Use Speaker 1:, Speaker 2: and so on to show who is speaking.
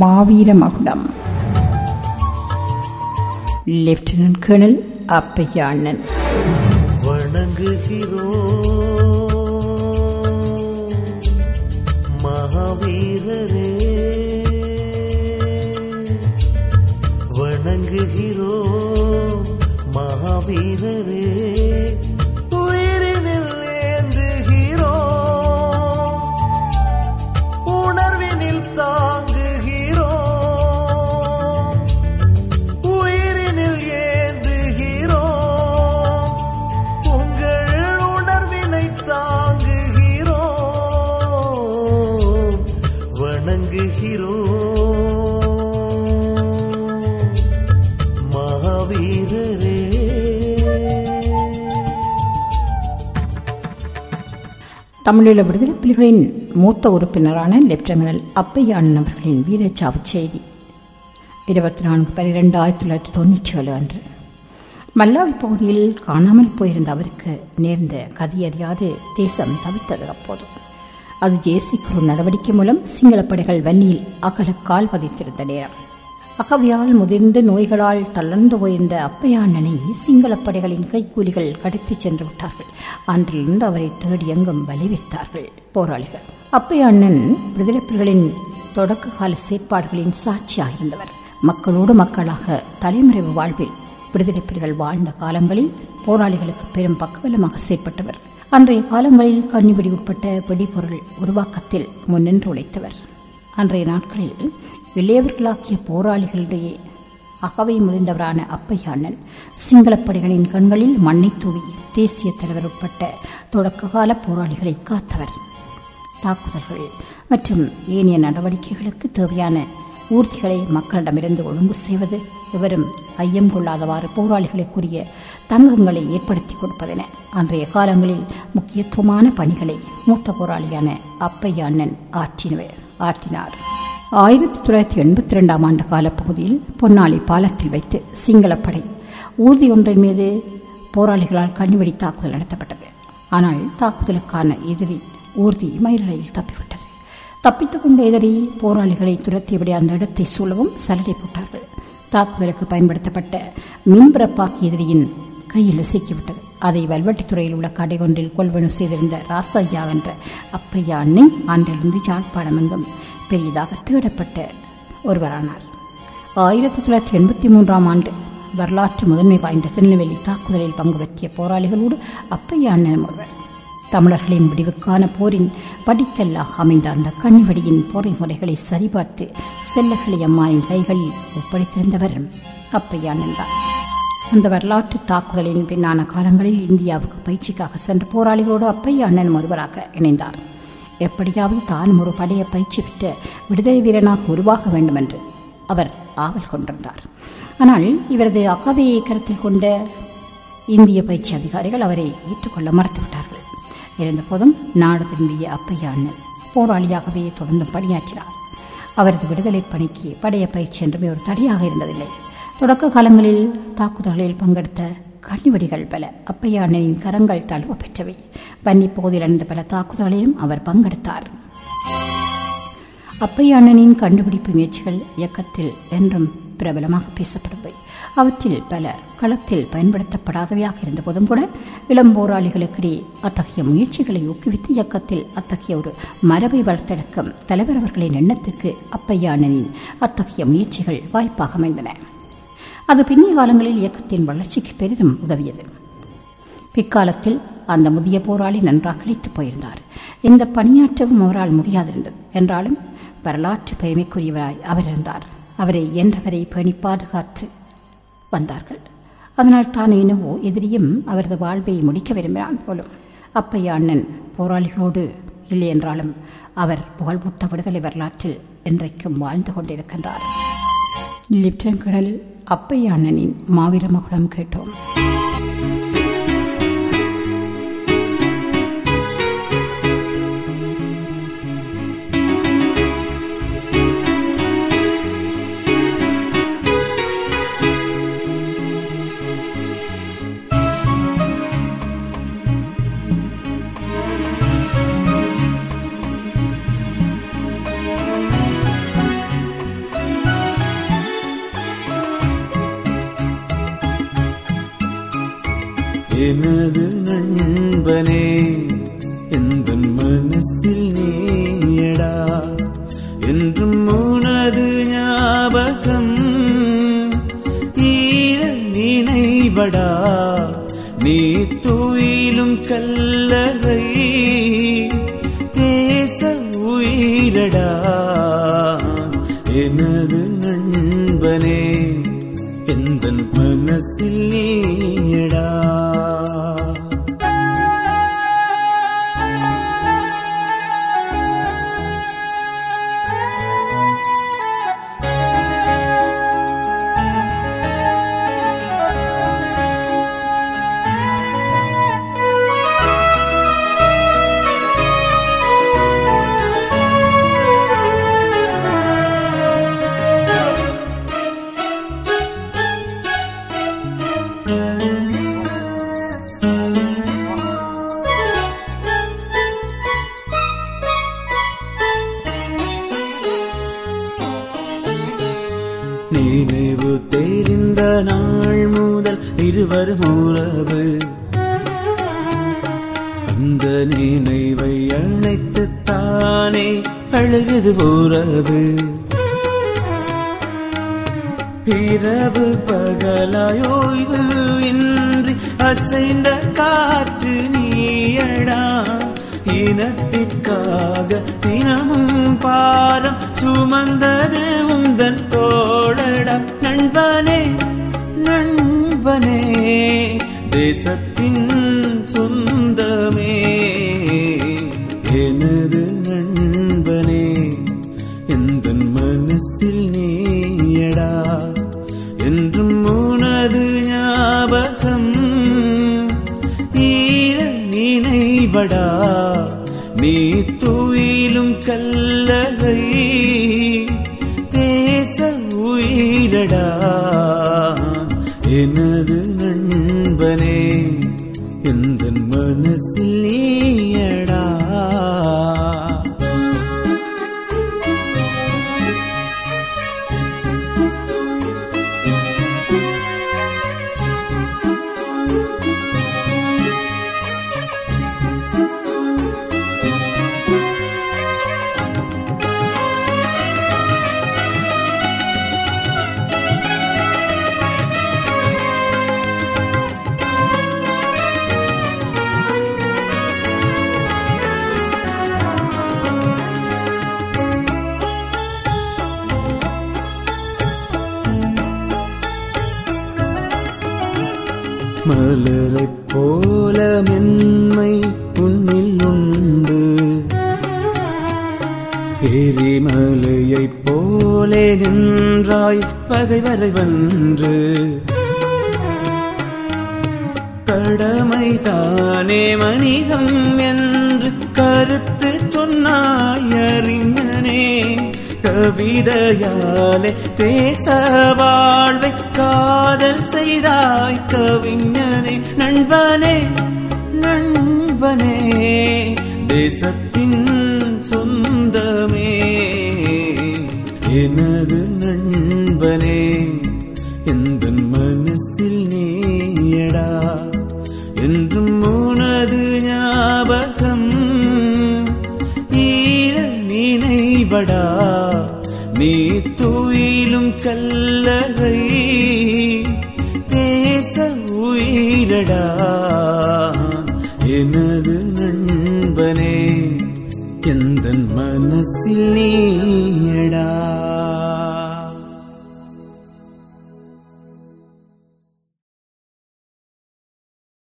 Speaker 1: மாவீர மகுடம் lieutenant colonel அப்பையா அண்ணன்
Speaker 2: வணங்குகிறோம் மகாவீரரே வணங்குகிறோம் மகாவீரரே உயிரினில் ஏந்துகிறோம் உணர்வினில் தாங்குகிறோம் உயிரினில் ஏந்துகிறோம் உங்கள் உணர்வினை தாங்குகிறோம் வணங்குகிறோம் மகாவீரரே
Speaker 1: தமிழீழ விடுதலை புலிகளின் மூத்த உறுப்பினரான லெப்டினல் அப்பையா அண்ணன் அவர்களின் வீரச்சாவு செய்தி இருபத்தி நான்கு பனிரெண்டு ஆயிரத்தி தொள்ளாயிரத்தி தொண்ணூற்றி ஏழு அன்று மல்லாவி பகுதியில் காணாமல் போயிருந்த அவருக்கு நேர்ந்த கதியறியாது தேசம் தவித்தது அப்போது அது ஜேசி குரு நடவடிக்கை மூலம் சிங்கள படைகள் வன்னியில் அகல கால் பதித்திருந்த நேரம் அகவியால் முதிர்ந்த நோய்களால் தளர்ந்து போயிருந்த அப்பையாண்ணனை சிங்கள படைகளின் கைக்கூலிகள் கடத்திச் சென்று விட்டார்கள் அன்றிலிருந்து அவரை தேடி எங்கும் வலிவித்தார்கள் போராளிகள் அப்பையாண்ணன் விடுதலை புலிகளின் தொடக்க கால செயற்பாடுகளின் சாட்சியாக இருந்தவர் மக்களோடு மக்களாக தலைமறைவு வாழ்வில் விடுதலை புலிகள் வாழ்ந்த காலங்களில் போராளிகளுக்கு பெரும் பக்கபலமாக செயற்பட்டவர் அன்றைய காலங்களில் கண்ணிபிடி உட்பட்ட வெடிபொருள் உருவாக்கத்தில் முன்னின்று உழைத்தவர் அன்றைய நாட்களில் இளையவர்களாக்கிய போராளிகளிடையே அகவை முதிர்ந்தவரான அப்பையாண்ணன் சிங்களப் படைகளின் கண்களில் மண்ணை தூவி தேசிய தலைவர் உட்பட்ட தொடக்ககால போராளிகளை காத்தவர் தாக்குதல்கள் மற்றும் ஏனைய நடவடிக்கைகளுக்கு தேவையான ஊர்திகளை மக்களிடமிருந்து ஒழுங்கு செய்வது எவரும் ஐயம் கொள்ளாதவாறு போராளிகளுக்குரிய தங்கங்களை ஏற்படுத்தி கொடுப்பதென அன்றைய காலங்களில் முக்கியத்துவமான பணிகளை மூத்த போராளியான அப்பையா அண்ணன் ஆற்றினவர் ஆற்றினார் ஆயிரத்தி தொள்ளாயிரத்தி எண்பத்தி ரெண்டாம் ஆண்டு காலப்பகுதியில் பொன்னாளி பாலத்தில் வைத்து சிங்களப்படை ஊர்தி ஒன்றின் மீது போராளிகளால் கண்ணிவெடி தாக்குதல் நடத்தப்பட்டது ஆனால் தாக்குதலுக்கான எதிரி ஊர்தி மயிரிழையில் தப்பிவிட்டது தப்பித்துக் கொண்ட எதிரி போராளிகளை துரத்தியபடி அந்த இடத்தை சூழவும் சலடை போட்டார்கள் தாக்குதலுக்கு பயன்படுத்தப்பட்ட மின்பிறப்பாக்கி எதிரியின் கையில் சிக்கிவிட்டது அதை வல்வெட்டித்துறையில் உள்ள கடை ஒன்றில் கொள்வனு செய்திருந்த ராசையா என்ற அப்பையா அன்னை ஆண்டிலிருந்து யாழ்ப்பாணம் எங்கும் பெரிதாக தேடப்பட்ட ஒருவரானார் ஆயிரத்தி தொள்ளாயிரத்தி எண்பத்தி மூன்றாம் ஆண்டு வரலாற்று முதன்மை வாய்ந்த திருநெல்வேலி தாக்குதலில் பங்கு பற்றிய போராளிகளோடு அப்பையா அண்ணன் ஒருவர் தமிழர்களின் விடிவுக்கான போரின் படிக்கல்லாக அமைந்த அந்த கண்ணிவடியின் போரை முறைகளை சரிபார்த்து செல்லக்கிளி அம்மானின் கைகளில் ஒப்படைத்திருந்தவர் அப்பையா அண்ணன் அந்த வரலாற்று தாக்குதலின் பின்னான காலங்களில் இந்தியாவுக்கு பயிற்சிக்காக சென்ற போராளிகளோடு அப்பையா அண்ணன் ஒருவராக இணைந்தார் எப்படியாவது தானும் ஒரு படைய பயிற்சி பெற்ற விடுதலை வீரனாக உருவாக வேண்டும் என்று அவர் ஆவல் கொண்டிருந்தார் ஆனால் இவரது அக்கவையை கருத்தில் கொண்ட இந்திய பயிற்சி அதிகாரிகள் அவரை ஏற்றுக்கொள்ள மறுத்துவிட்டார்கள் இருந்தபோதும் நாடு திரும்பிய அப்பையா அண்ணன் போராளியாகவே தொடர்ந்து பணியாற்றினார் அவரது விடுதலை பணிக்கு படைய பயிற்சி என்றுமே ஒரு தடையாக இருந்ததில்லை தொடக்க காலங்களில் தாக்குதல்களில் பங்கெடுத்த கண்ணிவடிகள் பல அப்பையா அண்ணனின் கரங்கள் தழுவ பெற்றவை வன்னி பகுதியில் நடந்த பல தாக்குதல்களிலும் அவர் பங்கெடுத்தார் அப்பையா அண்ணனின் கண்டுபிடிப்பு முயற்சிகள் இயக்கத்தில் என்றும் பிரபலமாக பேசப்படுவை அவற்றில் பல களத்தில் பயன்படுத்தப்படாதவையாக இருந்த போதும் கூட இளம் போராளிகளுக்கிடையே அத்தகைய முயற்சிகளை ஊக்குவித்து இயக்கத்தில் அத்தகைய ஒரு மரபை வளர்த்தெடுக்கும் தலைவர் அவர்களின் எண்ணத்துக்கு அப்பையா அண்ணனின் அத்தகைய முயற்சிகள் வாய்ப்பாக அமைந்தன அது பின்னிய காலங்களில் இயக்கத்தின் வளர்ச்சிக்கு பெரிதும் உதவியது பிற்காலத்தில் அந்த முதிய போராளி நன்றாக இழைத்து போயிருந்தார் இந்த பணியாற்றவும் அவரால் முடியாதிருந்தது என்றாலும் வரலாற்று பெருமைக்குரியவராய் அவர் இருந்தார் அவரை என்றவரை பேணி பாதுகாத்து வந்தார்கள் அதனால் தான் என்னவோ எதிரியும் அவரது வாழ்வை முடிக்க விரும்பினான் போலும் அப்பையா அண்ணன் போராளிகளோடு இல்லை என்றாலும் அவர் புகழ்பூத்த விடுதலை வரலாற்றில் என்றைக்கும் வாழ்ந்து கொண்டிருக்கின்றார் லிப்டன் கடல் அப்பையா அண்ணனின் மாவீர மகுடம் கேட்டோம்
Speaker 3: நீயடா எனது நண்பனே எந்த மனசில் நீயடா நினைவு தெரிந்த நாள் முதல் இருவரும் உறவு அந்த நினைவை அழைத்து தானே அழுகுது உறவு இரவு பகலாயோய்வு இன்றி அசைந்த காற்று நீயடா இனத்திற்காக தினமும் பாரம் சுமந்தது உந்தன் தோழடா நண்பனே நண்பனே தேசத்தின் சொந்தமே எனது நண்பனே எந்த மனசில் நீயடா என்றும் உனது ஞாபகம் ஈர நினைவடா நீ துயிலும் கல்லகை தேச உயிரடா எனது நண்பனே எந்த மனசில் நீயடா மலரைப் போல மென்மை உன்னில் உண்டு எரிமலையைப் போலே நின்றாய் பகைவரை வென்று கடமை தானே மனிதம் என்று கருத்து சொன்னாய் அறிஞனே கவிதையாலே தேச வாழ்வை காதல் செய்தாய் கவிஞனே நண்பனே நண்பனே தேசத்தின் சொந்தமே எனது நண்பனே எந்த மனசில் நீயடா என்றும் உனது ஞாபகம் ஈர நினைவடா நீ துயிலும் கல்லகை தேச உயிரடா எனது நண்பனே எந்த மனசில் நீயடா